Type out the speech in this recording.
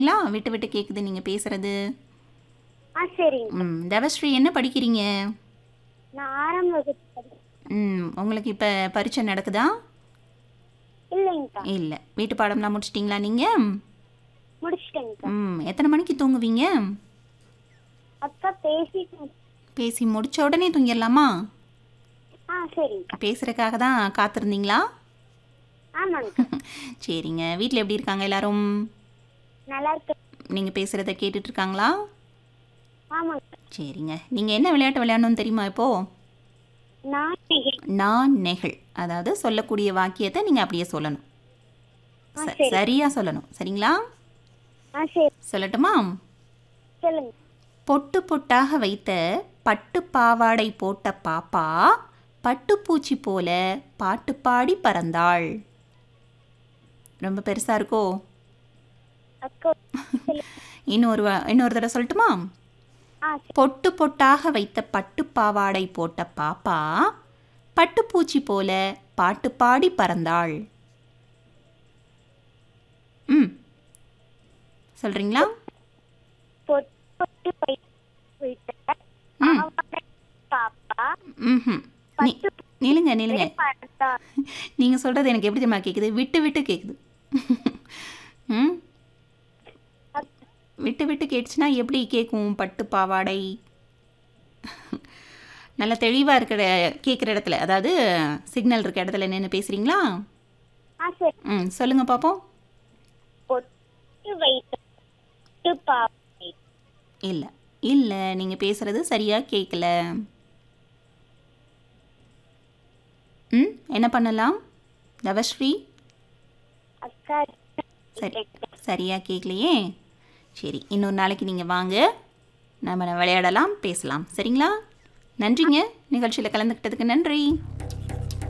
ங்களா விட்டு விட்டு கேட்குது நீங்கள் பேசுறது ஆ சரிங்க ம் தவஸ்ரீ என்ன படிக்கிறீங்க நான் ஆறாம் வகுப்பு படிக்கிறேன். ம் உங்களுக்கு இப்போ பரீட்சை நடக்குதா இல்லைங்கக்கா இல்லை வீட்டு பாடம்லாம் முடிச்சிட்டிங்களா நீங்கள் முடிச்சிட்டேங்கக்கா ம் எத்தனை மணிக்கு தூங்குவீங்க அக்கா பேசிட்டு பேசி முடிச்ச உடனே தூங்கிடலாமா ஆ சரிங்கக்கா பேசுகிறதுக்காக தான் காத்திருந்தீங்களா ஆமாங்கக்கா சரிங்க வீட்டில் எப்படி இருக்காங்க எல்லாரும் நல்லா இருக்கு நீங்கள் பேசுகிறத கேட்டுட்டு இருக்காங்களா ஆமாங்கக்கா சரிங்க நீங்கள் என்ன விளையாட்டு விளையாடணும்னு தெரியுமா இப்போது நான் நெகிழ். நான் நெகிழ் அதாவது சொல்லக்கூடிய வாக்கியத்தை நீங்கள் அப்படியே சொல்லணும் ஆ ச- சரி சரியா சொல்லணும் சரிங்களா ஆ சரி சொல்லட்டுமா சொல்லுங்க பொட்டு பொட்டாக வைத்த பட்டு பாவாடை போட்ட பாப்பா பட்டுப்பூச்சி போல பாட்டு பாடி பறந்தாள் ரொம்ப பெருசா இருக்கோ அக்கா சொல்லு. இன்னொரு வ- இன்னொரு தடவை சொல்லட்டுமா ஆ சரி பொட்டு பொட்டாக வைத்த பட்டு பாவாடை போட்ட பாப்பா பட்டுப்பூச்சி போல பாட்டு பாடி பறந்தாள் ம் சொல்றீங்களா பொட்டு பொட்டு பை வைத்த ம் பாவாடை பாப்பா ம் நிலுங்க நிலுங்க பார்த்தா நீங்கள் சொல்கிறது எனக்கு எப்படி தெரியுமா கேட்குது விட்டு விட்டு கேட்குது ம் விட்டு விட்டு கேட்டுச்சுன்னா எப்படி கேட்கும் பட்டு பாவாடை நல்ல தெளிவாக இருக்கிற கேட்குற இடத்துல அதாவது சிக்னல் இருக்க இடத்துல நின்று பேசுகிறீங்களா ஆ சரி ம் சொல்லுங்கள் பார்ப்போம் பொட்டு வைத்த பொட்டு பாவாடை இல்லை இல்லை நீங்கள் பேசுகிறது சரியாக கேட்கல ம் என்ன பண்ணலாம் தவஸ்ரீ அக்கா சரி சரியாக கேட்கலையே சரி இன்னொரு நாளைக்கு நீங்கள் வாங்க நம்ம விளையாடலாம் பேசலாம் சரிங்களா நன்றிங்க நிகழ்ச்சியில் கலந்துக்கிட்டதுக்கு நன்றி